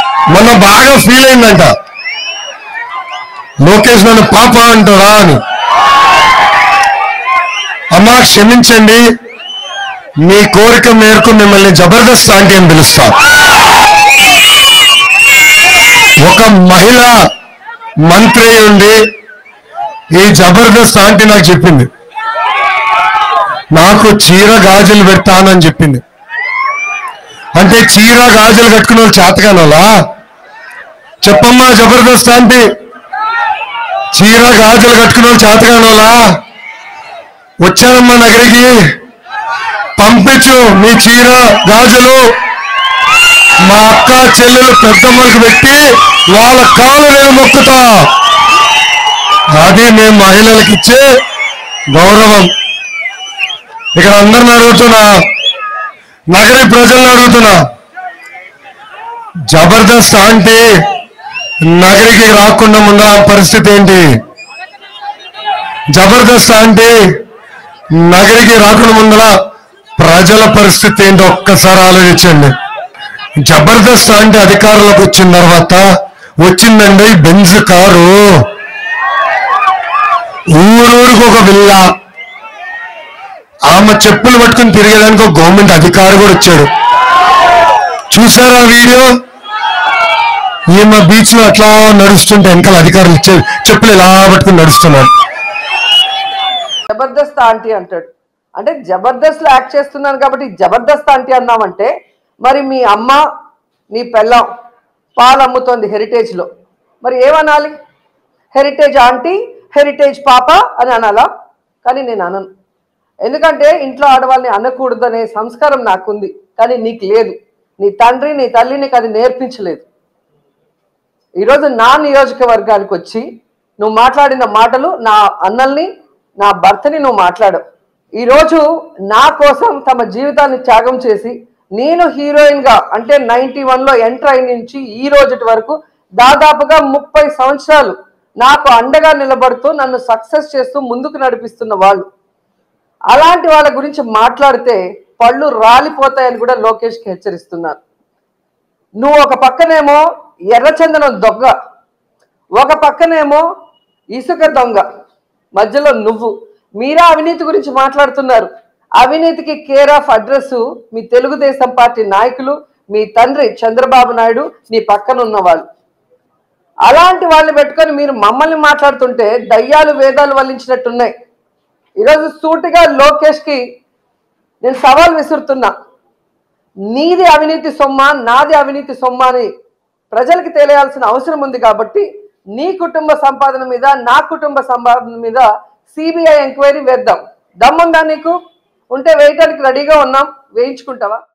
మొన్న బాగా ఫీల్ అయిందంట లోకేష్ నన్ను పాప అంటారా అని అమ్మా క్షమించండి మీ కోరిక మేరకు మిమ్మల్ని జబర్దస్త్ ఆంటీ అని పిలుస్తా ఒక మహిళ మంత్రి ఉండి ఈ జబర్దస్త్ ఆంటీ నాకు చెప్పింది నాకు చీర గాజులు పెడతానని చెప్పింది అంటే చీర గాజులు కట్టుకున్న వాళ్ళు చేతగానోలా చెప్పమ్మా జబర్దస్త్ ఆంటీ చీర గాజులు కట్టుకున్న వాళ్ళు చేతగానోలా వచ్చానమ్మా నగరికి పంపించు మీ చీర గాజులు మా అక్క చెల్లెలు పెద్దమ్మలకు పెట్టి వాళ్ళ కాళ్ళు నేను మొక్కుతా అది మేము మహిళలకు ఇచ్చే గౌరవం ఇక్కడ అందరిని అడుగుతున్నా నగరి ప్రజలను అడుగుతున్నా జబర్దస్త్ అంటే నగరికి రాకుండా ముందు ఆ పరిస్థితి ఏంటి జబర్దస్త్ అంటే నగరికి రాకుండా ముందర ప్రజల పరిస్థితి ఏంటో ఒక్కసారి ఆలోచించండి జబర్దస్త్ అంటే అధికారంలోకి వచ్చిన తర్వాత వచ్చిందండి బెంజ్ కారు ఊరూరికి ఒక విల్లా ఆమె చెప్పులు పట్టుకుని తిరిగేదానికి ఒక గవర్నమెంట్ అధికారి కూడా వచ్చాడు చూసారా వీడియో ఈమె బీచ్ లో అట్లా నడుస్తుంటే వెనకాల అధికారులు ఇచ్చే చెప్పులు ఇలా పట్టుకుని నడుస్తున్నారు జబర్దస్త్ ఆంటీ అంటాడు అంటే జబర్దస్త్ లో యాక్ట్ చేస్తున్నాను కాబట్టి జబర్దస్త్ ఆంటీ అన్నామంటే మరి మీ అమ్మ నీ పెళ్ళం పాలు అమ్ముతోంది హెరిటేజ్ లో మరి ఏమనాలి హెరిటేజ్ ఆంటీ హెరిటేజ్ పాప అని అనాలా కానీ నేను అనను ఎందుకంటే ఇంట్లో ఆడవాళ్ళని అనకూడదనే సంస్కారం నాకుంది కానీ నీకు లేదు నీ తండ్రి నీ తల్లి నీకు అది నేర్పించలేదు ఈరోజు నా నియోజకవర్గానికి వచ్చి నువ్వు మాట్లాడిన మాటలు నా అన్నల్ని నా భర్తని నువ్వు మాట్లాడవు ఈరోజు నా కోసం తమ జీవితాన్ని త్యాగం చేసి నేను హీరోయిన్ గా అంటే నైన్టీ వన్ లో ఎంటర్ అయిన నుంచి ఈ రోజుటి వరకు దాదాపుగా ముప్పై సంవత్సరాలు నాకు అండగా నిలబడుతూ నన్ను సక్సెస్ చేస్తూ ముందుకు నడిపిస్తున్న వాళ్ళు అలాంటి వాళ్ళ గురించి మాట్లాడితే పళ్ళు రాలిపోతాయని కూడా లోకేష్కి హెచ్చరిస్తున్నారు నువ్వు ఒక పక్కనేమో ఎర్రచందనం దొంగ ఒక పక్కనేమో ఇసుక దొంగ మధ్యలో నువ్వు మీరా అవినీతి గురించి మాట్లాడుతున్నారు అవినీతికి కేర్ ఆఫ్ అడ్రస్ మీ తెలుగుదేశం పార్టీ నాయకులు మీ తండ్రి చంద్రబాబు నాయుడు నీ పక్కన ఉన్న వాళ్ళు అలాంటి వాళ్ళని పెట్టుకొని మీరు మమ్మల్ని మాట్లాడుతుంటే దయ్యాలు వేదాలు వల్లించినట్టున్నాయి ఈరోజు సూటిగా లోకేష్కి నేను సవాల్ విసురుతున్నా నీది అవినీతి సొమ్మ నాది అవినీతి సొమ్మ అని ప్రజలకు తెలియాల్సిన అవసరం ఉంది కాబట్టి నీ కుటుంబ సంపాదన మీద నా కుటుంబ సంపాదన మీద సిబిఐ ఎంక్వైరీ వేద్దాం దమ్ముందా నీకు ఉంటే వేయటానికి రెడీగా ఉన్నాం వేయించుకుంటావా